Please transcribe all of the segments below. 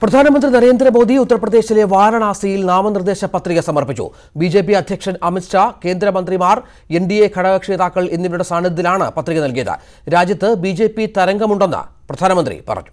പ്രധാനമന്ത്രി നരേന്ദ്രമോദി ഉത്തർപ്രദേശിലെ വാരണാസിയിൽ നാമനിർദ്ദേശ പത്രിക സമർപ്പിച്ചു ബി ജെ പി അധ്യക്ഷൻ അമിത്ഷാ കേന്ദ്രമന്ത്രിമാർ എൻ ഡി എ ഘടകകക്ഷി നേതാക്കൾ എന്നിവരുടെ സാന്നിധ്യത്തിലാണ് പത്രിക നൽകിയത് രാജ്യത്ത് ബി ജെ പി തരംഗമുണ്ടെന്ന് പ്രധാനമന്ത്രി പറഞ്ഞു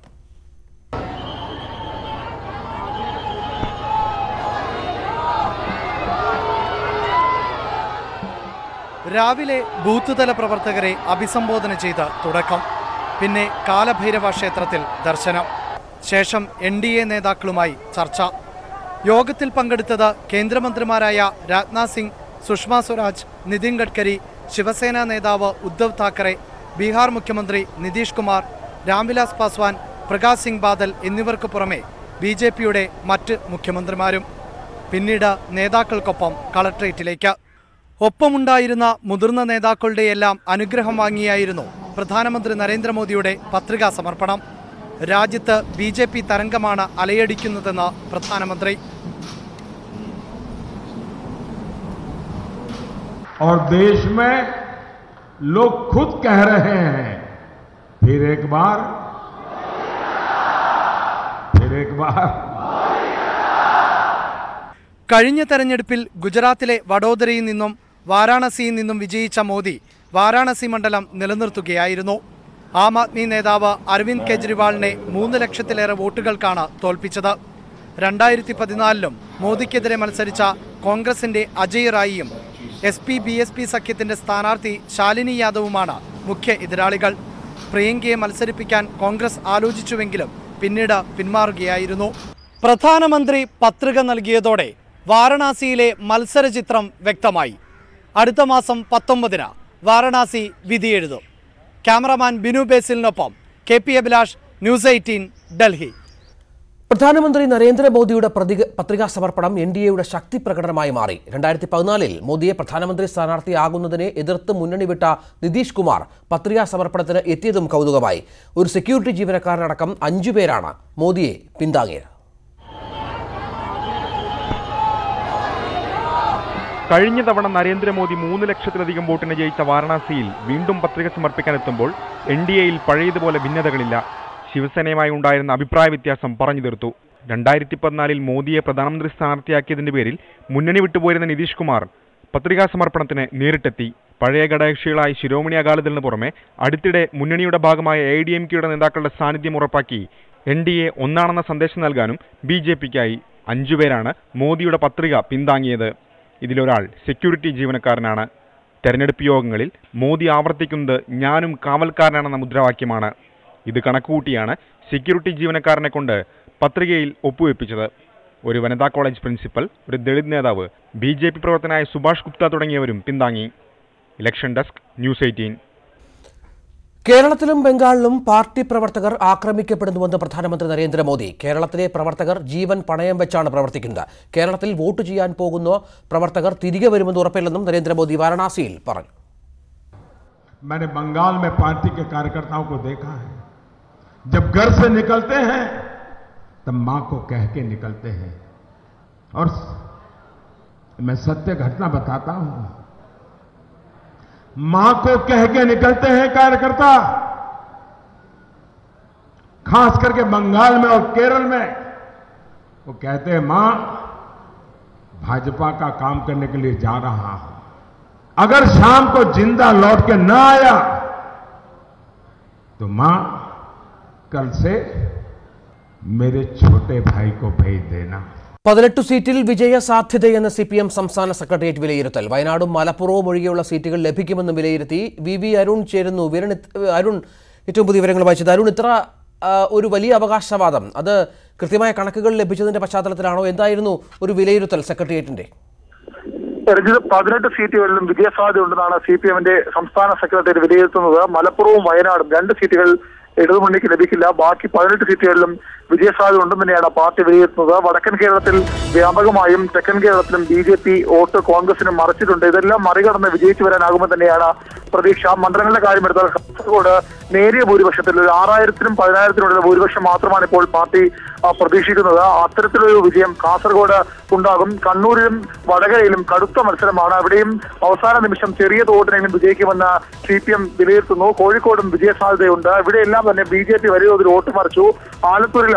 രാവിലെ ബൂത്ത് തല പ്രവർത്തകരെ അഭിസംബോധന ചെയ്ത് തുടക്കം പിന്നെ കാലഭൈരവ ക്ഷേത്രത്തിൽ ദർശനം ശേഷം എൻ ഡി എ നേതാക്കളുമായി ചർച്ച യോഗത്തിൽ പങ്കെടുത്തത് കേന്ദ്രമന്ത്രിമാരായ രാജ്നാഥ് സിംഗ് സുഷമ സ്വരാജ് നിതിൻ ഗഡ്കരി ശിവസേന നേതാവ് ഉദ്ധവ് താക്കറെ ബീഹാർ മുഖ്യമന്ത്രി നിതീഷ് കുമാർ രാംവിലാസ് പാസ്വാൻ പ്രകാശ് സിംഗ് ബാദൽ എന്നിവർക്ക് പുറമെ ബി ജെ പിയുടെ മറ്റ് മുഖ്യമന്ത്രിമാരും പിന്നീട് നേതാക്കൾക്കൊപ്പം കളക്ട്രേറ്റിലേക്ക് ഒപ്പമുണ്ടായിരുന്ന മുതിർന്ന നേതാക്കളുടെയെല്ലാം അനുഗ്രഹം വാങ്ങിയായിരുന്നു പ്രധാനമന്ത്രി നരേന്ദ്രമോദിയുടെ പത്രികാ സമർപ്പണം രാജ്യത്ത് ബി ജെ പി തരംഗമാണ് അലയടിക്കുന്നതെന്ന് പ്രധാനമന്ത്രി और देश में लोग खुद कह रहे हैं फिर एक बार फिर एक बार കഴിഞ്ഞ തെരഞ്ഞെടുപ്പിൽ ഗുജറാത്തിലെ വഡോദരയിൽ നിന്നും വാരാണസിയിൽ നിന്നും വിജയിച്ച മോദി വാരാണസി മണ്ഡലം നിലനിർത്തുകയായിരുന്നു ആം ആദ്മി നേതാവ് അരവിന്ദ് കെജ്രിവാളിനെ മൂന്ന് ലക്ഷത്തിലേറെ വോട്ടുകൾക്കാണ് തോൽപ്പിച്ചത് രണ്ടായിരത്തി പതിനാലിലും മോദിക്കെതിരെ മത്സരിച്ച കോൺഗ്രസിന്റെ അജയ് റായിയും S P B S P സഖ്യത്തിന്റെ സ്ഥാനാർത്ഥി ശാലിനി യാദവുമാണ് മുഖ്യ എതിരാളികൾ പ്രിയങ്കയെ മത്സരിപ്പിക്കാൻ കോൺഗ്രസ് ആലോചിച്ചുവെങ്കിലും പിന്നീട് പിന്മാറുകയായിരുന്നു പ്രധാനമന്ത്രി പത്രിക നൽകിയതോടെ വാരണാസിയിലെ മത്സരചിത്രം വ്യക്തമായി അടുത്ത മാസം പത്തൊമ്പതിന് വാരണാസി വിധിയെഴുതും ക്യാമറാമാൻ ബിനു ബേസിലിനൊപ്പം K P Abhilash news eighteen Delhi പ്രധാനമന്ത്രി നരേന്ദ്രമോദിയുടെ പ്രതിക- പത്രികാ സമർപ്പണം എൻ ഡി എയുടെ ശക്തി പ്രകടനമായി മാറി രണ്ടായിരത്തി പതിനാലിൽ മോദിയെ പ്രധാനമന്ത്രി സ്ഥാനാർത്ഥിയാകുന്നതിനെ എതിർത്ത് മുന്നണി വിട്ട നിതീഷ് കുമാർ പത്രികാ സമർപ്പണത്തിന് എത്തിയതും കൗതുകമായി ഒരു സെക്യൂരിറ്റി ജീവനക്കാരനടക്കം അഞ്ചുപേരാണ് മോദിയെ പിന്താങ്ങിയത് കഴിഞ്ഞ തവണ നരേന്ദ്രമോദി മൂന്ന് ലക്ഷത്തിലധികം വോട്ടിന് ജയിച്ച വാരണാസിയിൽ വീണ്ടും പത്രിക സമർപ്പിക്കാനെത്തുമ്പോൾ എൻ ഡി എയിൽ പഴയതുപോലെ ഭിന്നതകളില്ല ശിവസേനയുമായി ഉണ്ടായിരുന്ന അഭിപ്രായ വ്യത്യാസം പറഞ്ഞു തീർത്തു രണ്ടായിരത്തി പതിനാലിൽ മോദിയെ പ്രധാനമന്ത്രി സ്ഥാനാർത്ഥിയാക്കിയതിന്റെ പേരിൽ മുന്നണി വിട്ടുപോയിരുന്ന നിതീഷ് കുമാർ പത്രികാ സമർപ്പണത്തിന് നേരിട്ടെത്തി പഴയ ഘടകകക്ഷികളായി ശിരോമണി അകാലിദളിന് പുറമെ അടുത്തിടെ മുന്നണിയുടെ ഭാഗമായ എ ഡി എം കെയുടെ നേതാക്കളുടെ സാന്നിധ്യം ഉറപ്പാക്കി എൻ ഡി എ ഒന്നാണെന്ന സന്ദേശം നൽകാനും ബി ജെ പിക്കായി അഞ്ചുപേരാണ് മോദിയുടെ പത്രിക പിന്താങ്ങിയത് ഇതിലൊരാൾ സെക്യൂരിറ്റി ജീവനക്കാരനാണ് തെരഞ്ഞെടുപ്പ് യോഗങ്ങളിൽ മോദി ആവർത്തിക്കുന്നത് ഞാനും കാവൽക്കാരനാണെന്ന മുദ്രാവാക്യമാണ് ഇത് കണക്കുകൂട്ടിയാണ് സെക്യൂരിറ്റി ജീവനക്കാരനെ കൊണ്ട് പത്രികയിൽ ഒപ്പുവെപ്പിച്ചത് ഒരു വനിതാ കോളേജ് പ്രിൻസിപ്പൽ ഒരു ദളിത് നേതാവ് ബി ജെ പി പ്രവർത്തനായ സുഭാഷ് ഗുപ്ത തുടങ്ങിയവരും പിന്താങ്ങി ഇലക്ഷൻ ഡെസ്ക് ന്യൂസ് എയ്റ്റീൻ കേരളത്തിലും ബംഗാളിലും പാർട്ടി പ്രവർത്തകർ ആക്രമിക്കപ്പെടുന്നുവെന്ന് പ്രധാനമന്ത്രി നരേന്ദ്രമോദി കേരളത്തിലെ പ്രവർത്തകർ ജീവൻ പണയം വെച്ചാണ് പ്രവർത്തിക്കുന്നത് കേരളത്തിൽ വോട്ട് ചെയ്യാൻ പോകുന്ന പ്രവർത്തകർ തിരികെ വരുമെന്ന് ഉറപ്പില്ലെന്നും നരേന്ദ്രമോദി വാരണാസിയിൽ പറഞ്ഞു मैंने बंगाल में पार्टी के कार्यकर्ताओं को देखा है जब घर से निकलते हैं तब मां को कह के निकलते हैं और मैं सत्य घटना बताता हूं मां को कह के निकलते हैं कार्यकर्ता खास करके बंगाल में और केरल में वो कहते हैं मां भाजपा का काम करने के लिए जा रहा हूं अगर शाम को जिंदा लौट के न आया तो मां कल से मेरे छोटे भाई को भेज देना പതിനെട്ട് സീറ്റിൽ വിജയ സാധ്യതയെന്ന് സി പി എം സംസ്ഥാന സെക്രട്ടേറിയറ്റ് വിലയിരുത്തൽ വയനാടും മലപ്പുറവും ഒഴികെയുള്ള സീറ്റുകൾ ലഭിക്കുമെന്ന് വിലയിരുത്തി വി വി അരുൺ ചേരുന്നു വിരൺ ഇത്- അരുൺ ഏറ്റവും പുതിയ വിവരങ്ങൾ വായിച്ചത് അരുൺ ഇത്ര ആ, ഒരു വലിയ അവകാശവാദം അത് കൃത്യമായ കണക്കുകൾ ലഭിച്ചതിന്റെ പശ്ചാത്തലത്തിലാണോ എന്തായിരുന്നു ഒരു വിലയിരുത്തൽ സെക്രട്ടേറിയറ്റിന്റെ രഞ്ജിത്ത് പതിനെട്ട് സീറ്റുകളിലും വിജയസാധ്യത ഉണ്ടെന്നാണ് സി പി എമ്മിന്റെ സംസ്ഥാന സെക്രട്ടറി വിലയിരുത്തുന്നത് മലപ്പുറവും വയനാടും രണ്ട് സീറ്റുകൾ ഇടതുമുന്നണിക്ക് ലഭിക്കില്ല ബാക്കി പതിനെട്ട് സീറ്റുകളിലും വിജയസാധ്യത ഉണ്ടെന്ന് തന്നെയാണ് പാർട്ടി വിലയിരുത്തുന്നത് വടക്കൻ കേരളത്തിൽ വ്യാപകമായും തെക്കൻ കേരളത്തിലും ബി ജെ പി വോട്ട് കോൺഗ്രസിനും മറിച്ചിട്ടുണ്ട് ഇതെല്ലാം മറികടന്ന് വിജയിച്ചു വരാനാകുമെന്ന് തന്നെയാണ് പ്രതീക്ഷ മണ്ഡലങ്ങളുടെ കാര്യമെടുത്താൽ കാസർഗോഡ് നേരിയ ഭൂരിപക്ഷത്തിൽ ഒരു ആറായിരത്തിനും പതിനായിരത്തിനുള്ള ഭൂരിപക്ഷം മാത്രമാണ് ഇപ്പോൾ പാർട്ടി ആ, പ്രതീക്ഷിക്കുന്നത് അത്തരത്തിലൊരു വിജയം കാസർഗോഡ് ഉണ്ടാകും കണ്ണൂരിലും വടകരയിലും കടുത്ത മത്സരമാണ് അവിടെയും അവസാന നിമിഷം ചെറിയ തോട്ടിനെങ്കിലും വിജയിക്കുമെന്ന് സി പി എം വിലയിരുത്തുന്നു കോഴിക്കോടും വിജയസാധ്യതയുണ്ട് ഇവിടെയെല്ലാം തന്നെ ബി ജെ പി വലിയ തോതിൽ വോട്ട് മറിച്ചു ആലത്തൂരിൽ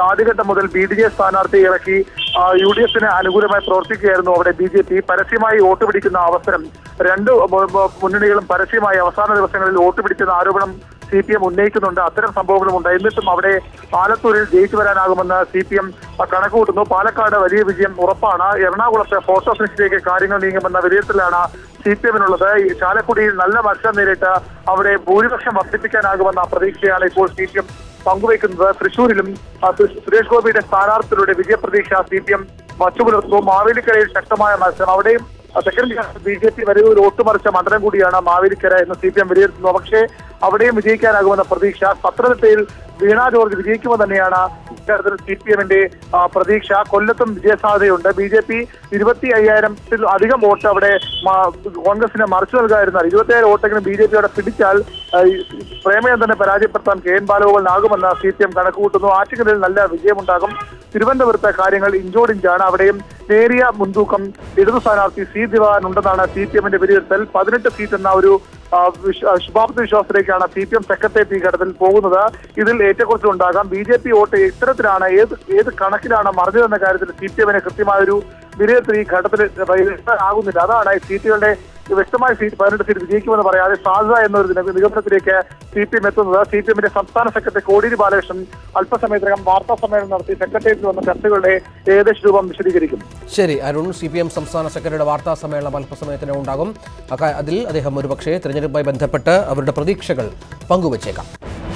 ആദ്യഘട്ടം മുതൽ ബി ഡി ജെ സ്ഥാനാർത്ഥിയെ ഇറക്കി യു ഡി എഫിന് അനുകൂലമായി പ്രവർത്തിക്കുകയായിരുന്നു അവിടെ ബി ജെ പി പരസ്യമായി വോട്ട് പിടിക്കുന്ന അവസരം രണ്ട് മു- മു- മുന്നണികളും പരസ്യമായി അവസാന ദിവസങ്ങളിൽ വോട്ട് പിടിക്കുന്ന ആരോപണം സി പി എം ഉന്നയിക്കുന്നുണ്ട് അത്തരം സംഭവങ്ങളുമുണ്ട് എന്നിട്ടും അവിടെ ആലത്തൂരിൽ ജയിച്ചു വരാനാകുമെന്ന് സി പി എം കണക്കുകൂട്ടുന്നു പാലക്കാട് വലിയ വിജയം ഉറപ്പാണ് എറണാകുളത്തെ ഫോട്ടോ ഫിനിഷിലേക്ക് കാര്യങ്ങൾ നീങ്ങുമെന്ന വിലയിരുത്തലാണ് സി പി എമ്മിനുള്ളത് ഈ ചാലക്കുടിയിൽ നല്ല മത്സരം നേരിട്ട് അവിടെ ഭൂരിപക്ഷം വർദ്ധിപ്പിക്കാനാകുമെന്ന പ്രതീക്ഷയാണ് ഇപ്പോൾ സി പി എം പങ്കുവയ്ക്കുന്നത് തൃശൂരിലും ആ, സു- സുരേഷ് ഗോപിയുടെ സ്ഥാനാർത്ഥികളുടെ വിജയപ്രതീക്ഷ സി പി എം വച്ചുപുലർത്തുന്നു മാവേലിക്കരയിൽ ശക്തമായ മത്സരം അവിടെയും സെക്കൻഡ് ബി ജെ പി വലിയ ഒരു ഒട്ടുമറിച്ച മണ്ഡലം കൂടിയാണ് മാവേലിക്കര എന്ന് സി പി എം വിലയിരുത്തുന്നു പക്ഷേ അവിടെയും വിജയിക്കാനാകുമെന്ന പ്രതീക്ഷ പത്തനംതിട്ടയിൽ വീണ ജോർജ് വിജയിക്കുമെന്ന് തന്നെയാണ് ഇക്കാര്യത്തിൽ സി പി എമ്മിന്റെ പ്രതീക്ഷ കൊല്ലത്തും വിജയസാധ്യതയുണ്ട് ബി ജെ പി ഇരുപത്തി അയ്യായിരത്തിൽ അധികം വോട്ട് അവിടെ മ- കോൺഗ്രസിന് മറിച്ചു നൽകാതിരുന്നാൽ ഇരുപത്തിയായിരം വോട്ടെങ്കിലും ബി ജെ പി അവിടെ പിടിച്ചാൽ ആ, ഈ പ്രേമചന്ദ്രനെ പരാജയപ്പെടുത്താൻ കെ എൻ ബാലഗോപാലിനാകുമെന്ന് സി പി എം കണക്കുകൂട്ടുന്നു ആറ്റിങ്ങലിൽ നല്ല വിജയമുണ്ടാകും തിരുവനന്തപുരത്തെ കാര്യങ്ങൾ ഇഞ്ചോടിഞ്ചാണ് അവിടെയും നേരിയ മുൻതൂക്കം ഇടതു സ്ഥാനാർത്ഥി സി ദിവാകരൻ ഉണ്ടെന്നാണ് സി പി എമ്മിന്റെ വിലയിരുത്തൽ പതിനെട്ട് സീറ്റ് എന്ന ഒരു ആ, വിശ്വ- ആ, ശുഭാപ്തി വിശ്വാസത്തിലേക്കാണ് സി പി എം സെക്രട്ടേറിയറ്റ് ഈ ഘട്ടത്തിൽ പോകുന്നത് ഇതിൽ ഏറ്റക്കുറച്ചിൽ ഉണ്ടാകാം ബി ജെ പി വോട്ട് ഇത്തരത്തിലാണ് ഏത് ഏത് കണക്കിലാണ് മറിഞ്ഞതെന്ന കാര്യത്തിൽ സി പി എമ്മിന് കൃത്യമായൊരു വിലയിരുത്തൽ ഈ ഘട്ടത്തിൽ ആകുന്നില്ല അതാണ് ഈ സീറ്റുകളുടെ വ്യക്തമായ സീറ്റ് പതിനെട്ട് സീറ്റ് വിജയിക്കുമെന്ന് പറയാതെ സാധ്യത എന്നൊരു നിഗ- നിഗമനത്തിലേക്ക് സി പി എം എത്തുന്നത് സി പി എമ്മിന്റെ സംസ്ഥാന സെക്രട്ടറി കോടിയേരി ബാലകൃഷ്ണൻ അല്പസമയത്തിനകം വാർത്താ സമ്മേളനം നടത്തി സെക്രട്ടേറിയറ്റിൽ വന്ന ചർച്ചകളുടെ ഏകദേശ രൂപം വിശദീകരിക്കും ശരി അരുൺ സി പി എം സംസ്ഥാന സെക്രട്ടറിയുടെ വാർത്താ സമ്മേളനം അല്പസമയത്തിന് ഉണ്ടാകും അക്കാ- അതിൽ അദ്ദേഹം ഒരുപക്ഷേ തെരഞ്ഞെടുപ്പുമായി ബന്ധപ്പെട്ട് അവരുടെ പ്രതീക്ഷകൾ പങ്കുവച്ചേക്കാം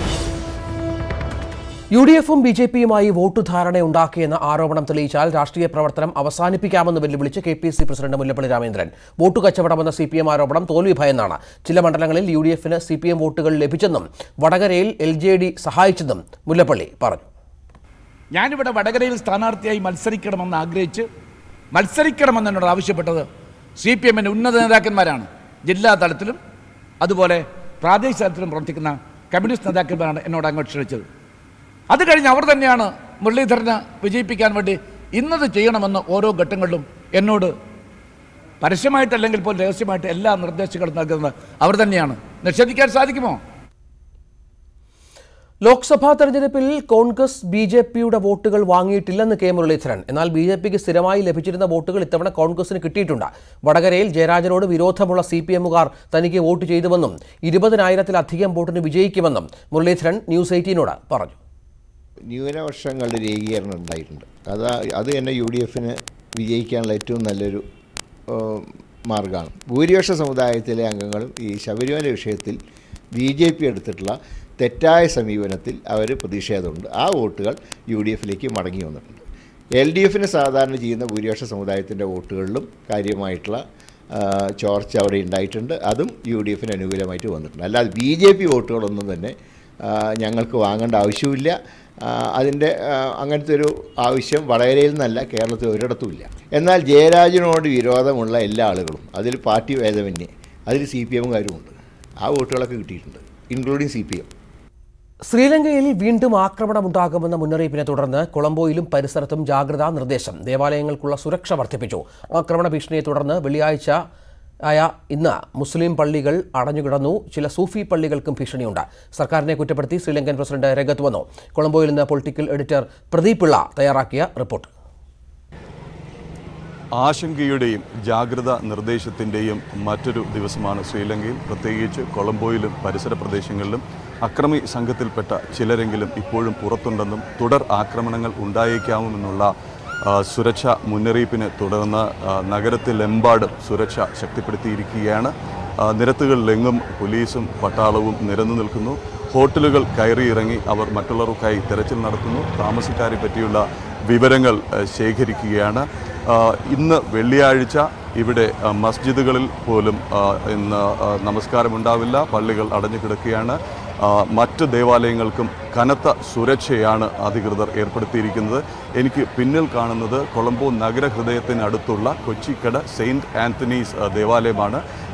യു ഡി എഫും ബി ജെ പിയുമായി വോട്ടു ധാരണയുണ്ടാക്കിയെന്ന ആരോപണം തെളിയിച്ചാൽ രാഷ്ട്രീയ പ്രവർത്തനം അവസാനിപ്പിക്കാമെന്ന് വെല്ലുവിളിച്ച് K P C president Mullappally Ramendran vote കച്ചവടമെന്ന സി പി എം ആരോപണം തോൽവി ഭയന്നാണ് ചില മണ്ഡലങ്ങളിൽ യു ഡി എഫിന് സി പി എം വോട്ടുകൾ ലഭിച്ചെന്നും വടകരയിൽ എൽ ജെ ഡി സഹായിച്ചെന്നും മുല്ലപ്പള്ളി പറഞ്ഞു ഞാനിവിടെ വടകരയിൽ സ്ഥാനാർത്ഥിയായി മത്സരിക്കണമെന്ന് ആഗ്രഹിച്ച് മത്സരിക്കണമെന്ന് എന്നോട് ആവശ്യപ്പെട്ടത് സി പി എമ്മിൻ്റെ ഉന്നത നേതാക്കന്മാരാണ് ജില്ലാ തലത്തിലും അതുപോലെ പ്രാദേശിക തലത്തിലും പ്രവർത്തിക്കുന്ന കമ്മ്യൂണിസ്റ്റ് നേതാക്കന്മാരാണ് എന്നോട് അങ്ങോട്ട് ക്ഷണിച്ചത് അത് കഴിഞ്ഞ് അവർ തന്നെയാണ് മുരളീധരനെ വിജയിപ്പിക്കാൻ വേണ്ടി ഇന്നത് ചെയ്യണമെന്ന് ഓരോ ഘട്ടങ്ങളിലും എന്നോട് പരസ്യമായിട്ടല്ലെങ്കിൽ പോലും രഹസ്യമായിട്ട് എല്ലാ നിർദ്ദേശങ്ങളും നൽകുന്നത് അവർ തന്നെയാണ് നിഷേധിക്കാൻ സാധിക്കുമോ ലോക്സഭാ തെരഞ്ഞെടുപ്പിൽ കോൺഗ്രസ് ബി ജെ പിയുടെ വോട്ടുകൾ വാങ്ങിയിട്ടില്ലെന്ന് കെ മുരളീധരൻ എന്നാൽ ബി ജെ പിക്ക് സ്ഥിരമായി ലഭിച്ചിരുന്ന വോട്ടുകൾ ഇത്തവണ കോൺഗ്രസിന് കിട്ടിയിട്ടുണ്ട് വടകരയിൽ ജയരാജനോട് വിരോധമുള്ള സി പി എമ്മുകാർ തനിക്ക് വോട്ട് ചെയ്തുവെന്നും ഇരുപതിനായിരത്തിലധികം വോട്ടിന് വിജയിക്കുമെന്നും മുരളീധരൻ ന്യൂസ് എയ്റ്റീനോട് പറഞ്ഞു ന്യൂനപക്ഷങ്ങളുടെ രേഖീകരണം ഉണ്ടായിട്ടുണ്ട് അത് അത് തന്നെ യു ഡി എഫിന് വിജയിക്കാനുള്ള ഏറ്റവും നല്ലൊരു മാർഗമാണ് ഭൂരിപക്ഷ സമുദായത്തിലെ അംഗങ്ങളും ഈ ശബരിമല വിഷയത്തിൽ ബി ജെ പി എടുത്തിട്ടുള്ള തെറ്റായ സമീപനത്തിൽ അവർ പ്രതിഷേധമുണ്ട് ആ വോട്ടുകൾ യു ഡി എഫിലേക്ക് മടങ്ങി വന്നിട്ടുണ്ട് എൽ ഡി എഫിന് സാധാരണ ചെയ്യുന്ന ഭൂരിപക്ഷ സമുദായത്തിൻ്റെ വോട്ടുകളിലും കാര്യമായിട്ടുള്ള ആ, ചോർച്ച അവിടെ ഉണ്ടായിട്ടുണ്ട് അതും യു ഡി എഫിന് അനുകൂലമായിട്ട് വന്നിട്ടുണ്ട് അല്ലാതെ ബി ജെ പി വോട്ടുകളൊന്നും തന്നെ ആ, ഞങ്ങൾക്ക് വാങ്ങേണ്ട ആവശ്യമില്ല ആ, അതിൻ്റെ ആ, അങ്ങനത്തെ ഒരു ആവശ്യം വടകരയിൽ നിന്നല്ല കേരളത്തിൽ ഒരിടത്തുമില്ല എന്നാൽ ജയരാജനോട് വിരോധമുള്ള എല്ലാ ആളുകളും അതിൽ പാർട്ടി ഭേദമന്യേ അതിൽ സി പി എമ്മുകാരുമുണ്ട് ആ വോട്ടുകളൊക്കെ കിട്ടിയിട്ടുണ്ട് ഇൻക്ലൂഡിങ് സി പി എം ശ്രീലങ്കയിൽ വീണ്ടും ആക്രമണമുണ്ടാകുമെന്ന മുന്നറിയിപ്പിനെ തുടർന്ന് കൊളംബോയിലും പരിസരത്തും ജാഗ്രതാ നിർദ്ദേശം ദേവാലയങ്ങൾക്കുള്ള സുരക്ഷ വർദ്ധിപ്പിച്ചു ആക്രമണ ഭീഷണിയെ തുടർന്ന് വെള്ളിയാഴ്ച ആയ ഇന്ന് മുസ്ലിം പള്ളികൾ അടഞ്ഞുകിടന്നു ചില സൂഫി പള്ളികൾക്കും ഭീഷണിയുണ്ട് സർക്കാരിനെ കുറ്റപ്പെടുത്തി ശ്രീലങ്കൻ പ്രസിഡന്റ് രംഗത്ത് വന്നു കൊളംബോയിൽ നിന്ന് പൊളിറ്റിക്കൽ എഡിറ്റർ പ്രദീപ് പിള്ള തയ്യാറാക്കിയ റിപ്പോർട്ട് ആശങ്കയുടെയും ജാഗ്രത നിർദ്ദേശത്തിൻ്റെയും മറ്റൊരു ദിവസമാണ് ശ്രീലങ്കയിൽ പ്രത്യേകിച്ച് കൊളംബോയിലും പരിസര പ്രദേശങ്ങളിലും അക്രമി സംഘത്തിൽപ്പെട്ട ചിലരെങ്കിലും ഇപ്പോഴും പുറത്തുണ്ടെന്നും തുടർ ആക്രമണങ്ങൾ ഉണ്ടായേക്കാവുമെന്നുള്ള ആ, സുരക്ഷാ മുന്നറിയിപ്പിനെ തുടർന്ന് ആ, നഗരത്തിലെമ്പാടും സുരക്ഷ ശക്തിപ്പെടുത്തിയിരിക്കുകയാണ് ആ, നിരത്തുകളിലെങ്ങും പോലീസും പട്ടാളവും നിരന്നു നിൽക്കുന്നു ഹോട്ടലുകൾ കയറിയിറങ്ങി അവർ മറ്റുള്ളവർക്കായി തെരച്ചിൽ നടത്തുന്നു താമസക്കാരെ പറ്റിയുള്ള വിവരങ്ങൾ ആ, ശേഖരിക്കുകയാണ് ആ, ഇന്ന് വെള്ളിയാഴ്ച ഇവിടെ ആ, മസ്ജിദുകളിൽ പോലും ആ, ഇന്ന് ആ, നമസ്കാരമുണ്ടാവില്ല പള്ളികൾ അടഞ്ഞു കിടക്കുകയാണ് ആ, മറ്റ് ദേവാലയങ്ങൾക്കും കനത്ത സുരക്ഷയാണ് അധികൃതർ ഏർപ്പെടുത്തിയിരിക്കുന്നത് എനിക്ക് പിന്നിൽ കാണുന്നത് കൊളംബോ നഗരഹൃദയത്തിനടുത്തുള്ള കൊച്ചിക്കട സെയിൻറ്റ് ആന്റണീസ് ആ, ദേവാലയമാണ്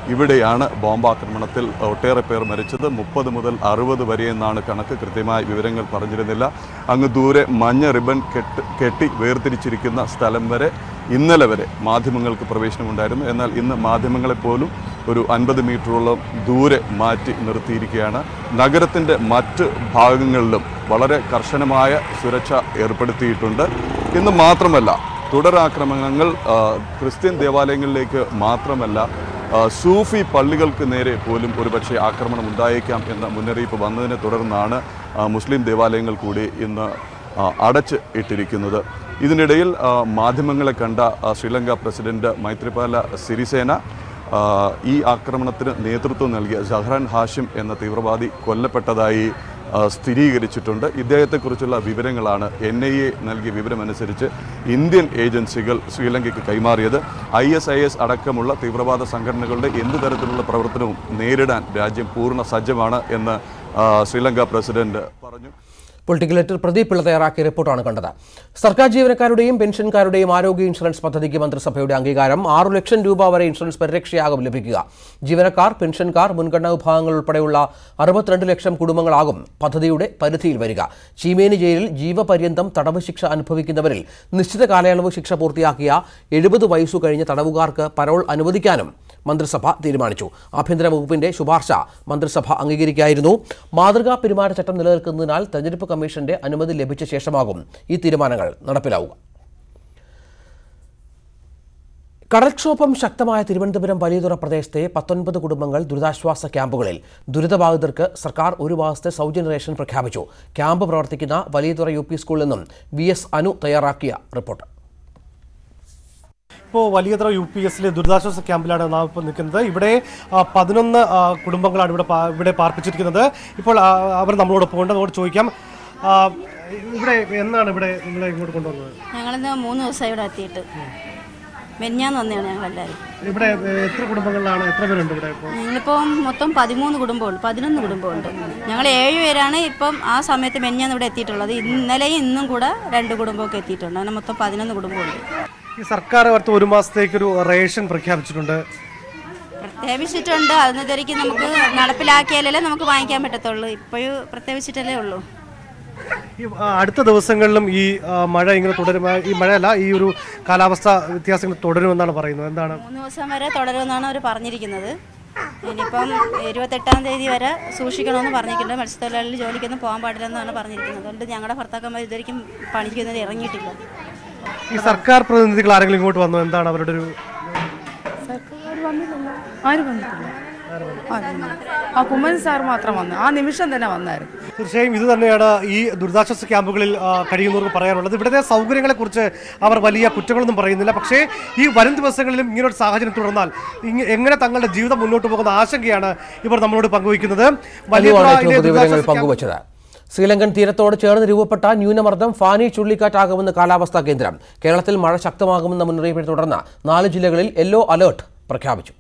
ഇവിടെയാണ് ബോംബാക്രമണത്തിൽ ഒട്ടേറെ പേർ മരിച്ചത് മുപ്പത് മുതൽ അറുപത് വരെ എന്നാണ് കണക്ക് കൃത്യമായ വിവരങ്ങൾ പറഞ്ഞിരുന്നില്ല അങ്ങ് ദൂരെ മഞ്ഞ റിബൺ കെട്ട് കെട്ടി വേർതിരിച്ചിരിക്കുന്ന സ്ഥലം വരെ ഇന്നലെ വരെ മാധ്യമങ്ങൾക്ക് പ്രവേശനമുണ്ടായിരുന്നു എന്നാൽ ഇന്ന് മാധ്യമങ്ങളെപ്പോലും ഒരു അൻപത് മീറ്ററോളം ദൂരെ മാറ്റി നിർത്തിയിരിക്കുകയാണ് നഗരത്തിൻ്റെ മറ്റ് ഭാഗങ്ങളിലും വളരെ കർശനമായ സുരക്ഷ ഏർപ്പെടുത്തിയിട്ടുണ്ട് ഇന്ന് മാത്രമല്ല തുടരാക്രമണങ്ങൾ ആ, ക്രിസ്ത്യൻ ദേവാലയങ്ങളിലേക്ക് മാത്രമല്ല ആ, സൂഫി പള്ളികൾക്ക് നേരെ പോലും ഒരുപക്ഷെ ആക്രമണം ഉണ്ടായേക്കാം എന്ന മുന്നറിയിപ്പ് വന്നതിനെ തുടർന്നാണ് ആ, മുസ്ലിം ദേവാലയങ്ങൾ കൂടി ഇന്ന് ആ, അടച്ച് ഇട്ടിരിക്കുന്നത് ഇതിനിടയിൽ ആ, മാധ്യമങ്ങളെ കണ്ട ആ, ശ്രീലങ്ക പ്രസിഡന്റ് മൈത്രിപാല സിരിസേന ആ, ഈ ആക്രമണത്തിന് നേതൃത്വം നൽകിയ സഹ്റാൻ ഹാഷിം എന്ന തീവ്രവാദി കൊല്ലപ്പെട്ടതായി ആ, സ്ഥിരീകരിച്ചിട്ടുണ്ട് ഇദ്ദേഹത്തെക്കുറിച്ചുള്ള വിവരങ്ങളാണ് എൻ ഐ എ നൽകിയ വിവരമനുസരിച്ച് ഇന്ത്യൻ ഏജൻസികൾ ശ്രീലങ്കയ്ക്ക് കൈമാറിയത് ഐ എസ് ഐ എസ് അടക്കമുള്ള തീവ്രവാദ സംഘടനകളുടെ എന്ത് തരത്തിലുള്ള പ്രവർത്തനവും നേരിടാൻ രാജ്യം പൂർണ്ണ സജ്ജമാണ് എന്ന് ആ, ശ്രീലങ്ക പ്രസിഡന്റ് പറഞ്ഞു പൊളിറ്റിക്കൽ ലെറ്റർ പ്രദീപ് പിള്ള തയ്യാറാക്കിയ റിപ്പോർട്ടാണ് കണ്ടത് സർക്കാർ ജീവനക്കാരുടെയും പെൻഷൻകാരുടെയും ആരോഗ്യ ഇൻഷുറൻസ് പദ്ധതിക്ക് മന്ത്രിസഭയുടെ അംഗീകാരം ആറു ലക്ഷം രൂപ വരെ ഇൻഷുറൻസ് പരിരക്ഷയാകും ലഭിക്കുക ജീവനക്കാർ പെൻഷൻകാർ മുൻഗണനാ വിഭാഗങ്ങൾ ഉൾപ്പെടെയുള്ള അറുപത്തിരണ്ട് ലക്ഷം കുടുംബങ്ങളാകും പദ്ധതിയുടെ പരിധിയിൽ വരിക ചീമേനി ജയിലിൽ ജീവപര്യന്തം തടവ് ശിക്ഷ അനുഭവിക്കുന്നവരിൽ നിശ്ചിത കാലയളവ് ശിക്ഷ പൂർത്തിയാക്കിയ എഴുപത് വയസ്സു കഴിഞ്ഞ തടവുകാർക്ക് പരോൾ അനുവദിക്കാനും മന്ത്രിസഭ തീരുമാനിച്ചു ആഭ്യന്തര വകുപ്പിന്റെ ശുപാർശ മന്ത്രിസഭ അംഗീകരിക്കായിരുന്നു മാതൃകാ പെരുമാറ്റച്ചട്ടം നിലനിൽക്കുന്നതിനാൽ തെരഞ്ഞെടുപ്പ് കമ്മീഷന്റെ അനുമതി ലഭിച്ച ശേഷമാകും ഈ തീരുമാനങ്ങൾ നടപ്പിലാവുക കടൽക്ഷോഭം ശക്തമായ തിരുവനന്തപുരം വലിയതുറ പ്രദേശത്തെ പത്തൊൻപത് കുടുംബങ്ങൾ ദുരിതാശ്വാസ ക്യാമ്പുകളിൽ ദുരിതബാധിതർക്ക് സർക്കാർ ഒരു മാസത്തെ സൗജന്യ റേഷൻ പ്രഖ്യാപിച്ചു ക്യാമ്പ് പ്രവർത്തിക്കുന്ന വലിയതുറ യു പി സ്കൂളിൽ നിന്നും വി എസ് അനു തയ്യാറാക്കിയ റിപ്പോർട്ട് ഇപ്പോൾ വലിയത്ര യു പി എസിലെ ദുരിതാശ്വാസ ക്യാമ്പിലാണ് നാം ഇപ്പോൾ നിൽക്കുന്നത് ഇവിടെ ആ, പതിനൊന്ന് ആ, കുടുംബങ്ങളാണ് ഇവിടെ പാ- ഇവിടെ പാർപ്പിച്ചിരിക്കുന്നത് ഇപ്പോൾ ആ, അവർ നമ്മളോടൊപ്പം ഉണ്ട് നമ്മളോട് ചോദിക്കാം ആ, ഇവിടെ എന്നാണ് ഇവിടെ നിങ്ങളെ ഇങ്ങോട്ട് കൊണ്ടുവന്നത് ഞങ്ങളിന്ന് മൂന്ന് ദിവസമായി ഇവിടെ എത്തിയിട്ട് മെഞ്ഞാന്ന് വന്നതാണ് ഞങ്ങളെല്ലാവരും ഇവിടെ ഏ, എത്ര കുടുംബങ്ങളിലാണ് എത്ര പേരുണ്ട് ഇവിടെ ഇപ്പോൾ ഞങ്ങളിപ്പം മൊത്തം പതിമൂന്ന് കുടുംബമുണ്ട് പതിനൊന്ന് കുടുംബമുണ്ട് ഞങ്ങൾ ഏഴ് പേരാണ് ഇപ്പം ആ സമയത്ത് മെഞ്ഞാന്ന് ഇവിടെ എത്തിയിട്ടുള്ളത് ഇന്നലെയും ഇന്നും കൂടെ രണ്ട് കുടുംബമൊക്കെ എത്തിയിട്ടുണ്ട് അങ്ങനെ മൊത്തം പതിനൊന്ന് കുടുംബമുണ്ട് ഈ സർക്കാർ അടുത്ത് ഒരു മാസത്തേക്കൊരു റേഷൻ പ്രഖ്യാപിച്ചിട്ടുണ്ട് പ്രത്യേകിച്ചിട്ടുണ്ട് അതിനൊരിക്കും നമുക്ക് നടപ്പിലാക്കിയാലല്ലേ നമുക്ക് വാങ്ങിക്കാൻ പറ്റത്തുള്ളൂ ഇപ്പോഴും പ്രത്യേകിച്ചിട്ടല്ലേ ഉള്ളൂ ഈ ആ, അടുത്ത ദിവസങ്ങളിലും ഈ ആ, മഴ ഇങ്ങനെ തുടരും ആ, ഈ മഴയല്ല ഈ ഒരു കാലാവസ്ഥ വ്യത്യാസങ്ങൾ തുടരുമെന്നാണ് പറയുന്നത് എന്താണ് മൂന്ന് ദിവസം വരെ തുടരുമെന്നാണ് അവർ പറഞ്ഞിരിക്കുന്നത് ഇനിയിപ്പം ഇരുപത്തെട്ടാം തീയതി വരെ സൂക്ഷിക്കണമെന്ന് പറഞ്ഞിട്ടുണ്ട് മത്സ്യത്തൊഴിലാളികൾ ജോലിക്കൊന്നും പോകാൻ പാടില്ലെന്നാണ് പറഞ്ഞിരിക്കുന്നത് അതുകൊണ്ട് ഞങ്ങളുടെ ഭർത്താക്കന്മാർ ഇതുവരെയും പണിക്കുന്നതിന് ഇറങ്ങിയിട്ടില്ല ഈ സർക്കാർ പ്രതിനിധികൾ ആരെങ്കിലും ഇങ്ങോട്ട് വന്നു എന്താണ് അവരുടെ ഒരു സർക്കാർ വന്നില്ലല്ലോ ആരും വന്നിട്ടില്ല ആരും ആ കുമ്മൻ സാർ മാത്രം വന്നു ആ നിമിഷം തന്നെ വന്നായിരുന്നു തീർച്ചയായും ഇത് തന്നെയാണ് ഈ ദുരിതാശ്വാസ ക്യാമ്പുകളിൽ ആ, കഴിയുന്നവർക്ക് പറയാനുള്ളത് ഇവിടുത്തെ സൗകര്യങ്ങളെക്കുറിച്ച് അവർ വലിയ കുറ്റങ്ങളൊന്നും പറയുന്നില്ല പക്ഷേ ഈ വരും ദിവസങ്ങളിലും ഇങ്ങനൊരു സാഹചര്യം തുടർന്നാൽ ഇങ്ങ- എങ്ങനെ തങ്ങളുടെ ജീവിതം മുന്നോട്ട് പോകുന്ന ആശങ്കയാണ് ഇവർ നമ്മളോട് പങ്കുവയ്ക്കുന്നത് വലിയ അനുവാണ് ഏറ്റവും തുറയിലെ പുതിയ വിവരങ്ങൾ ദുരിതാശ്വാസ ക്യാമ്പ് പങ്കുവച്ചത് ശ്രീലങ്കൻ തീരത്തോട് ചേർന്ന് രൂപപ്പെട്ട ന്യൂനമർദ്ദം ഫാനി ചുഴലിക്കാറ്റാകുമെന്ന് കാലാവസ്ഥാ കേന്ദ്രം കേരളത്തിൽ മഴ ശക്തമാകുമെന്ന മുന്നറിയിപ്പിനെ തുടർന്ന് നാല് ജില്ലകളിൽ യെല്ലോ അലേർട്ട് പ്രഖ്യാപിച്ചു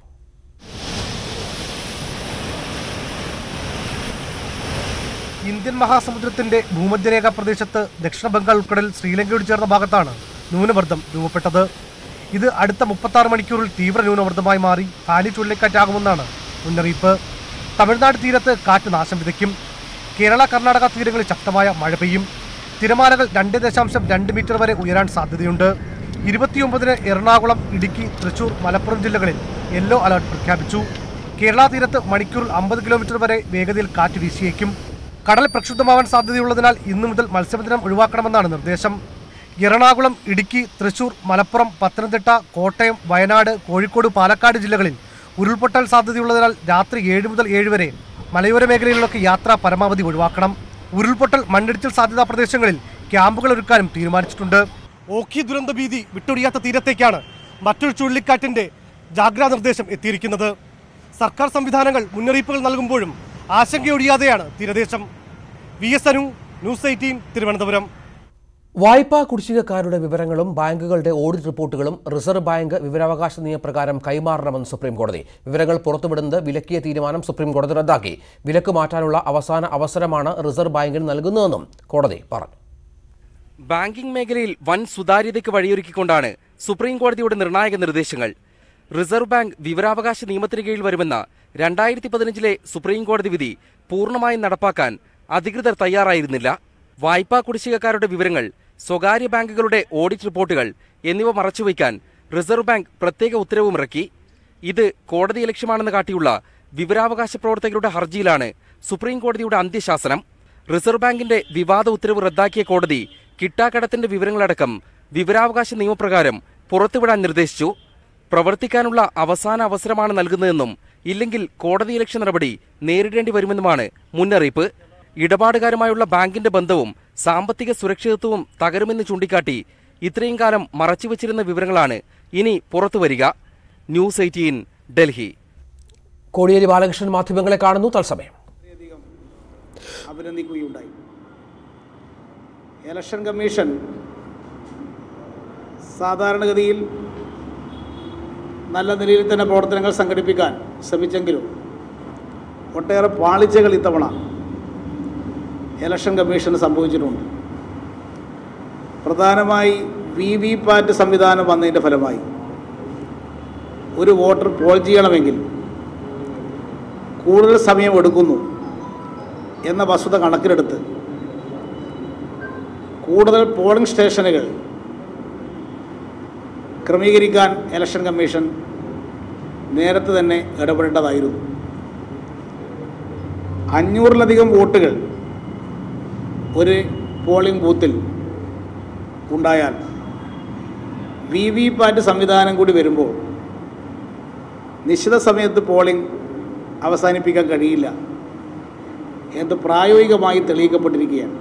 ഇന്ത്യൻ മഹാസമുദ്രത്തിന്റെ ഭൂമധ്യരേഖ പ്രദേശത്ത് ദക്ഷിണ ബംഗാൾ ഉൾക്കടൽ ശ്രീലങ്കയോട് ചേർന്ന ഭാഗത്താണ് ന്യൂനമർദ്ദം രൂപപ്പെട്ടത് ഇത് അടുത്ത മുപ്പത്തി ആറ് മണിക്കൂറിൽ തീവ്ര ന്യൂനമർദ്ദമായി മാറി ഫാനി ചുഴലിക്കാറ്റാകുമെന്നാണ് മുന്നറിയിപ്പ് തമിഴ്നാട് തീരത്ത് കാറ്റ് നാശം വിതയ്ക്കും കേരള കർണാടക തീരങ്ങളിൽ ശക്തമായ മഴ പെയ്യും തിരമാലകൾ രണ്ട് ദശാംശം രണ്ട് മീറ്റർ വരെ ഉയരാൻ സാധ്യതയുണ്ട് ഇരുപത്തിയൊമ്പതിന് എറണാകുളം ഇടുക്കി തൃശൂർ മലപ്പുറം ജില്ലകളിൽ യെല്ലോ അലർട്ട് പ്രഖ്യാപിച്ചു കേരള തീരത്ത് മണിക്കൂറിൽ അമ്പത് കിലോമീറ്റർ വരെ വേഗതയിൽ കാറ്റ് വീശിയേക്കും കടൽ പ്രക്ഷുബ്ധമാവാൻ സാധ്യതയുള്ളതിനാൽ ഇന്നു മുതൽ മത്സ്യബന്ധനം ഒഴിവാക്കണമെന്നാണ് നിർദ്ദേശം എറണാകുളം ഇടുക്കി തൃശൂർ മലപ്പുറം പത്തനംതിട്ട കോട്ടയം വയനാട് കോഴിക്കോട് പാലക്കാട് ജില്ലകളിൽ ഉരുൾപൊട്ടൽ സാധ്യതയുള്ളതിനാൽ രാത്രി ഏഴ് മുതൽ ഏഴ് വരെ മലയോര മേഖലകളിലൊക്കെ യാത്ര പരമാവധി ഒഴിവാക്കണം ഉരുൾപൊട്ടൽ മണ്ണിടിച്ചിൽ സാധ്യതാ പ്രദേശങ്ങളിൽ ക്യാമ്പുകൾ ഒരുക്കാനും തീരുമാനിച്ചിട്ടുണ്ട് ഓഖി ദുരന്ത ഭീതി വിട്ടൊഴിയാത്ത തീരത്തേക്കാണ് മറ്റൊരു ചുഴലിക്കാറ്റിന്റെ ജാഗ്രതാ നിർദ്ദേശം എത്തിയിരിക്കുന്നത് സർക്കാർ സംവിധാനങ്ങൾ മുന്നറിയിപ്പുകൾ നൽകുമ്പോഴും ആശങ്കയൊഴിയാതെയാണ് തീരദേശം V S Anu news eighteen Thiruvananthapuram വായ്പാ കുടിശ്ശികക്കാരുടെ വിവരങ്ങളും ബാങ്കുകളുടെ ഓഡിറ്റ് റിപ്പോർട്ടുകളും റിസർവ് ബാങ്ക് വിവരാവകാശ നിയമപ്രകാരം കൈമാറണമെന്ന് സുപ്രീം കോടതി വിവരങ്ങൾ പുറത്തുവിടുന്നത് വിലക്കിയ തീരുമാനം സുപ്രീം കോടതി റദ്ദാക്കി വിലക്ക് മാറ്റാനുള്ള അവസാന അവസരമാണ് റിസർവ് ബാങ്കിന് നൽകുന്നതെന്നും കോടതി പറഞ്ഞു ബാങ്കിംഗ് മേഖലയിൽ വൻ സുതാര്യതയ്ക്ക് വഴിയൊരുക്കിക്കൊണ്ടാണ് സുപ്രീം കോടതിയുടെ നിർണായക നിർദ്ദേശങ്ങൾ റിസർവ് ബാങ്ക് വിവരാവകാശ നിയമത്തിന് കീഴിൽ വരുമെന്ന രണ്ടായിരത്തി പതിനഞ്ചിലെ സുപ്രീം കോടതി വിധി പൂർണ്ണമായും നടപ്പാക്കാൻ അധികൃതർ തയ്യാറായിരുന്നില്ല വായ്പാ കുടിശ്ശികക്കാരുടെ വിവരങ്ങൾ സ്വകാര്യ ബാങ്കുകളുടെ ഓഡിറ്റ് റിപ്പോർട്ടുകൾ എന്നിവ മറച്ചുവെക്കാൻ റിസർവ് ബാങ്ക് പ്രത്യേക ഉത്തരവുമിറക്കി ഇത് കോടതി ലക്ഷ്യമാണെന്ന് കാട്ടിയുള്ള വിവരാവകാശ പ്രവർത്തകരുടെ ഹർജിയിലാണ് സുപ്രീം കോടതിയുടെ അന്ത്യശാസനം റിസർവ് ബാങ്കിന്റെ വിവാദ ഉത്തരവ് റദ്ദാക്കിയ കോടതി കിട്ടാക്കടത്തിന്റെ വിവരങ്ങളടക്കം വിവരാവകാശ നിയമപ്രകാരം പുറത്തുവിടാൻ നിർദ്ദേശിച്ചു പ്രവർത്തിക്കാനുള്ള അവസാന അവസരമാണ് നൽകുന്നതെന്നും ഇല്ലെങ്കിൽ കോടതിയലക്ഷ്യ നടപടി നേരിടേണ്ടി വരുമെന്നുമാണ് മുന്നറിയിപ്പ് ഇടപാടുകാരുമായുള്ള ബാങ്കിന്റെ ബന്ധവും സാമ്പത്തിക സുരക്ഷിതത്വവും തകരുമെന്ന് ചൂണ്ടിക്കാട്ടി ഇത്രയും കാലം മറച്ചുവെച്ചിരുന്ന വിവരങ്ങളാണ് ഇനി പുറത്തുവരിക ന്യൂസ് എയ്റ്റീൻ ഡൽഹി കോടിയേരി ബാലകൃഷ്ണൻ മാധ്യമങ്ങളെ കാണുന്നു തത്സമയം അഭിനന്ദിക്കുകയുണ്ടായി ഇലക്ഷൻ കമ്മീഷൻ സാധാരണഗതിയിൽ നല്ല നിലയിൽ തന്നെ പ്രവർത്തനങ്ങൾ സംഘടിപ്പിക്കാൻ ശ്രമിച്ചെങ്കിലും ഒട്ടേറെ പാളിച്ചകൾ ഇത്തവണ ഇലക്ഷൻ കമ്മീഷന് സംഭവിച്ചിട്ടുണ്ട് പ്രധാനമായി വി വി പാറ്റ് സംവിധാനം വന്നതിൻ്റെ ഫലമായി ഒരു വോട്ടർ പോൾ ചെയ്യണമെങ്കിൽ കൂടുതൽ സമയം എടുക്കുന്നു എന്ന വസ്തുത കണക്കിലെടുത്ത് കൂടുതൽ പോളിംഗ് സ്റ്റേഷനുകൾ ക്രമീകരിക്കാൻ ഇലക്ഷൻ കമ്മീഷൻ നേരത്തെ തന്നെ ഇടപെടേണ്ടതായിരുന്നു അഞ്ഞൂറിലധികം വോട്ടുകൾ ഒരു പോളിംഗ് ബൂത്തിൽ ഉണ്ടായാൽ വി വി പാറ്റ് സംവിധാനം കൂടി വരുമ്പോൾ നിശ്ചിത സമയത്ത് പോളിംഗ് അവസാനിപ്പിക്കാൻ കഴിയില്ല എന്ന് പ്രായോഗികമായി തെളിയിക്കപ്പെട്ടിരിക്കുകയാണ്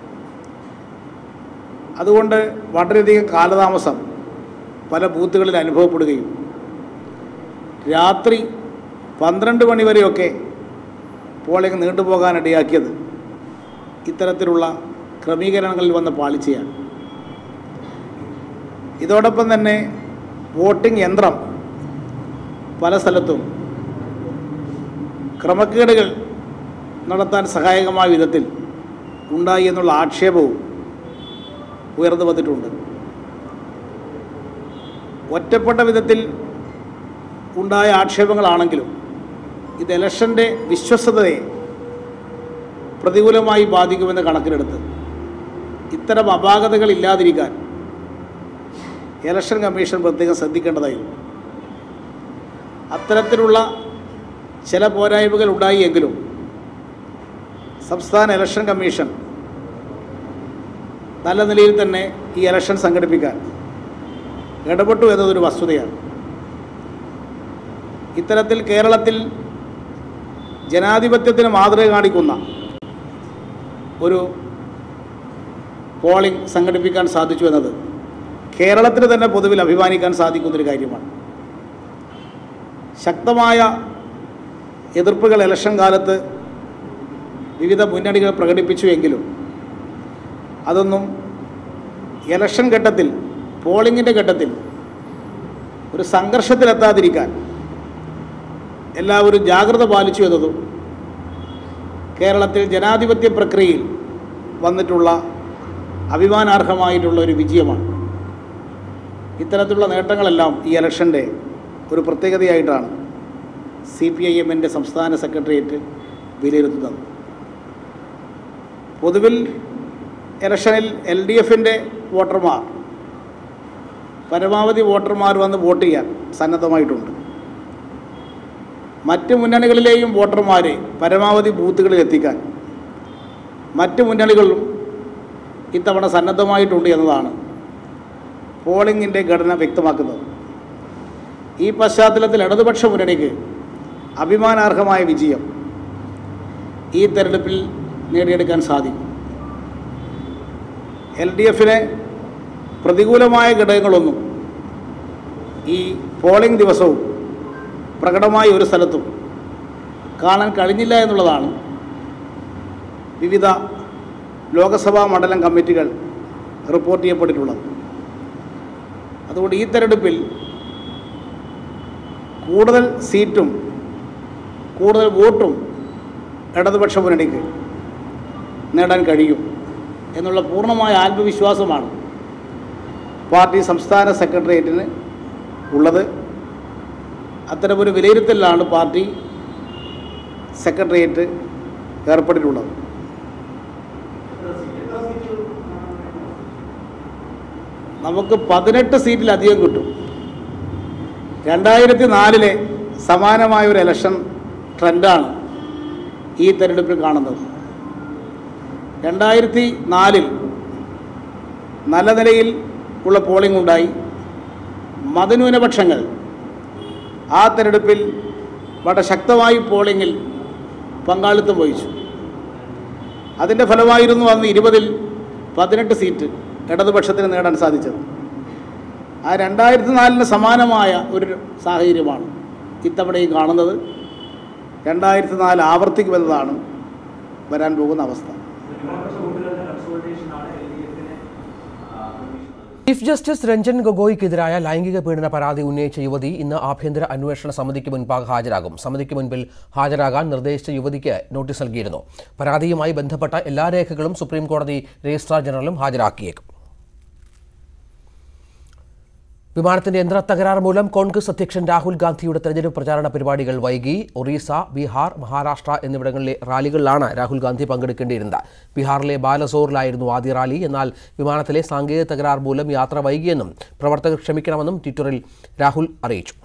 അതുകൊണ്ട് വളരെയധികം കാലതാമസം പല ബൂത്തുകളിൽ അനുഭവപ്പെടുകയും രാത്രി പന്ത്രണ്ട് മണി വരെയൊക്കെ പോളിംഗ് നീണ്ടുപോകാനിടയാക്കിയത് ഇത്തരത്തിലുള്ള ക്രമീകരണങ്ങളിൽ വന്ന പാളിച്ചയാണ് ഇതോടൊപ്പം തന്നെ വോട്ടിംഗ് യന്ത്രം പല സ്ഥലത്തും ക്രമക്കേടുകൾ നടത്താൻ സഹായകമായ വിധത്തിൽ ഉണ്ടായി എന്നുള്ള ആക്ഷേപവും ഉയർന്നു വന്നിട്ടുണ്ട് ഒറ്റപ്പെട്ട വിധത്തിൽ ഉണ്ടായ ആക്ഷേപങ്ങളാണെങ്കിലും ഇത് ഇലക്ഷൻ്റെ വിശ്വസ്തതയെ പ്രതികൂലമായി ബാധിക്കുമെന്ന് കണക്കിലെടുത്ത് ഇത്തരം അപാകതകൾ ഇല്ലാതിരിക്കാൻ ഇലക്ഷൻ കമ്മീഷൻ പ്രത്യേകം ശ്രദ്ധിക്കേണ്ടതായിരുന്നു അത്തരത്തിലുള്ള ചില പോരായ്മകൾ ഉണ്ടായി എങ്കിലും സംസ്ഥാന ഇലക്ഷൻ കമ്മീഷൻ നല്ല നിലയിൽ തന്നെ ഈ ഇലക്ഷൻ സംഘടിപ്പിക്കാൻ ഇടപെട്ടു എന്നതൊരു വസ്തുതയാണ് ഇത്തരത്തിൽ കേരളത്തിൽ ജനാധിപത്യത്തിന് മാതൃക കാണിക്കുന്ന ഒരു പോളിംഗ് സംഘടിപ്പിക്കാൻ സാധിച്ചു എന്നത് കേരളത്തിന് തന്നെ പൊതുവിൽ അഭിമാനിക്കാൻ സാധിക്കുന്നൊരു കാര്യമാണ് ശക്തമായ എതിർപ്പുകൾ ഇലക്ഷൻ കാലത്ത് വിവിധ മുന്നണികൾ പ്രകടിപ്പിച്ചു എങ്കിലും അതൊന്നും ഇലക്ഷൻ ഘട്ടത്തിൽ പോളിംഗിൻ്റെ ഘട്ടത്തിൽ ഒരു സംഘർഷത്തിലെത്താതിരിക്കാൻ എല്ലാവരും ജാഗ്രത പാലിച്ചു എന്നതും കേരളത്തിൽ ജനാധിപത്യ പ്രക്രിയയിൽ വന്നിട്ടുള്ള അഭിമാനാർഹമായിട്ടുള്ള ഒരു വിജയമാണ് ഇത്തരത്തിലുള്ള നേട്ടങ്ങളെല്ലാം ഈ ഇലക്ഷൻ്റെ ഒരു പ്രത്യേകതയായിട്ടാണ് സി പി ഐ എമ്മിൻ്റെ സംസ്ഥാന സെക്രട്ടേറിയറ്റ് വിലയിരുത്തുന്നത് പൊതുവിൽ ഇലക്ഷനിൽ എൽ ഡി എഫിൻ്റെ വോട്ടർമാർ പരമാവധി വോട്ടർമാർ വന്ന് വോട്ട് ചെയ്യാൻ സന്നദ്ധമായിട്ടുണ്ട് മറ്റ് മുന്നണികളിലെയും വോട്ടർമാരെ പരമാവധി ബൂത്തുകളിൽ എത്തിക്കാൻ മറ്റ് മുന്നണികളും ഇത്തവണ സന്നദ്ധമായിട്ടുണ്ട് എന്നതാണ് പോളിംഗിൻ്റെ ഘടന വ്യക്തമാക്കുന്നത് ഈ പശ്ചാത്തലത്തിൽ ഇടതുപക്ഷ മുന്നണിക്ക് അഭിമാനാർഹമായ വിജയം ഈ തെരഞ്ഞെടുപ്പിൽ നേടിയെടുക്കാൻ സാധിക്കും എൽ ഡി എഫിന് പ്രതികൂലമായ ഘടകങ്ങളൊന്നും ഈ പോളിംഗ് ദിവസവും പ്രകടമായ ഒരു സ്ഥലത്തും കാണാൻ കഴിഞ്ഞില്ല എന്നുള്ളതാണ് വിവിധ ലോകസഭാ മണ്ഡലം കമ്മിറ്റികൾ റിപ്പോർട്ട് ചെയ്യപ്പെട്ടിട്ടുള്ളത് അതുകൊണ്ട് ഈ തെരഞ്ഞെടുപ്പിൽ കൂടുതൽ സീറ്റും കൂടുതൽ വോട്ടും ഇടതുപക്ഷ മുന്നണിക്ക് നേടാൻ കഴിയും എന്നുള്ള പൂർണ്ണമായ ആത്മവിശ്വാസമാണ് പാർട്ടി സംസ്ഥാന സെക്രട്ടേറിയറ്റിന് ഉള്ളത് അത്തരമൊരു വിലയിരുത്തലിലാണ് പാർട്ടി സെക്രട്ടേറിയറ്റ് ഏർപ്പെട്ടിട്ടുള്ളത് നമുക്ക് പതിനെട്ട് സീറ്റിലധികം കിട്ടും രണ്ടായിരത്തി നാലിലെ സമാനമായ ഒരു ഇലക്ഷൻ ട്രെൻഡാണ് ഈ തെരഞ്ഞെടുപ്പിൽ കാണുന്നത് രണ്ടായിരത്തി നാലിൽ നല്ല നിലയിൽ ഉള്ള പോളിംഗ് ഉണ്ടായി മതന്യൂനപക്ഷങ്ങൾ ആ തെരഞ്ഞെടുപ്പിൽ വളരെ ശക്തമായി പോളിംഗിൽ പങ്കാളിത്തം വഹിച്ചു അതിൻ്റെ ഫലമായിരുന്നു അന്ന് ഇരുപതിൽ പതിനെട്ട് സീറ്റ് ഇടതുപക്ഷത്തിന് നേടാൻ സാധിച്ചത് ആ രണ്ടായിരത്തി നാലിന് സമാനമായ ഒരു സാഹചര്യമാണ് ഇത്തവണയും കാണുന്നത് രണ്ടായിരത്തി നാല് ആവർത്തിക്കുമെന്നതാണ് വരാൻ പോകുന്ന അവസ്ഥ ചീഫ് ജസ്റ്റിസ് രഞ്ജൻ ഗൊഗോയ്ക്കെതിരായ ലൈംഗിക പീഡന പരാതി ഉന്നയിച്ച യുവതി ഇന്ന് ആഭ്യന്തര അന്വേഷണ സമിതിക്ക് മുൻപാകെ ഹാജരാകും സമിതിക്ക് മുൻപിൽ ഹാജരാകാൻ നിർദ്ദേശിച്ച യുവതിക്ക് നോട്ടീസ് നൽകിയിരുന്നു പരാതിയുമായി ബന്ധപ്പെട്ട എല്ലാ രേഖകളും സുപ്രീം കോടതി രജിസ്ട്രാർ ജനറലും ഹാജരാക്കിയേക്കും വിമാനത്തിന്റെ യന്ത്ര തകരാർ മൂലം കോൺഗ്രസ് അധ്യക്ഷൻ രാഹുൽ ഗാന്ധിയുടെ തെരഞ്ഞെടുപ്പ് പ്രചാരണ പരിപാടികൾ വൈകി ഒറീസ ബീഹാർ മഹാരാഷ്ട്ര എന്നിവിടങ്ങളിലെ റാലികളിലാണ് രാഹുൽ ഗാന്ധി പങ്കെടുക്കേണ്ടിയിരുന്നത് ബീഹാറിലെ ബാലസോറിലായിരുന്നു ആദ്യ റാലി എന്നാൽ വിമാനത്തിലെ സാങ്കേതിക തകരാർ മൂലം യാത്ര വൈകിയെന്നും പ്രവർത്തകർ ക്ഷമിക്കണമെന്നും ട്വിറ്ററിൽ രാഹുൽ അറിയിച്ചു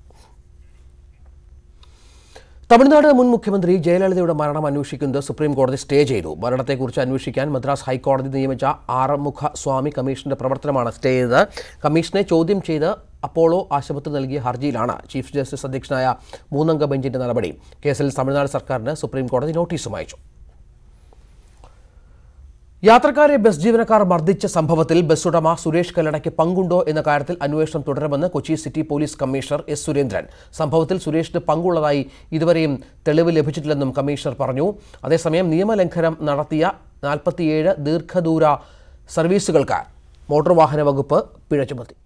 തമിഴ്നാട് മുൻ മുഖ്യമന്ത്രി ജയലളിതയുടെ മരണം അന്വേഷിക്കുന്നത് സുപ്രീം കോടതി സ്റ്റേ ചെയ്തു മരണത്തെക്കുറിച്ച് അന്വേഷിക്കാൻ മദ്രാസ് ഹൈക്കോടതി നിയമിച്ച ആറമുഖ സ്വാമി കമ്മീഷന്റെ പ്രവർത്തനമാണ് സ്റ്റേ ചെയ്തത് കമ്മീഷനെ ചോദ്യം ചെയ്ത് അപ്പോളോ ആശുപത്രി നൽകിയ ഹർജിയിലാണ് ചീഫ് ജസ്റ്റിസ് അധ്യക്ഷനായ മൂന്നംഗ ബെഞ്ചിന്റെ നടപടി കേസിൽ തമിഴ്നാട് സർക്കാരിന് സുപ്രീം കോടതി നോട്ടീസും അയച്ചു യാത്രക്കാരെ ബസ് ജീവനക്കാർ മർദ്ദിച്ച സംഭവത്തിൽ ബസ് ഉടമ സുരേഷ് കല്ലടയ്ക്ക് പങ്കുണ്ടോ എന്ന കാര്യത്തിൽ അന്വേഷണം തുടരുമെന്ന് Kochi city police commissioner S Surendran സംഭവത്തിൽ സുരേഷിന് പങ്കുള്ളതായി ഇതുവരെയും തെളിവ് ലഭിച്ചിട്ടില്ലെന്നും കമ്മീഷണർ പറഞ്ഞു അതേസമയം നിയമലംഘനം നടത്തിയ നാൽപ്പത്തിയേഴ് ദീർഘദൂര സർവീസുകൾക്ക് മോട്ടോർ വാഹന വകുപ്പ് പിഴ ചുമത്തി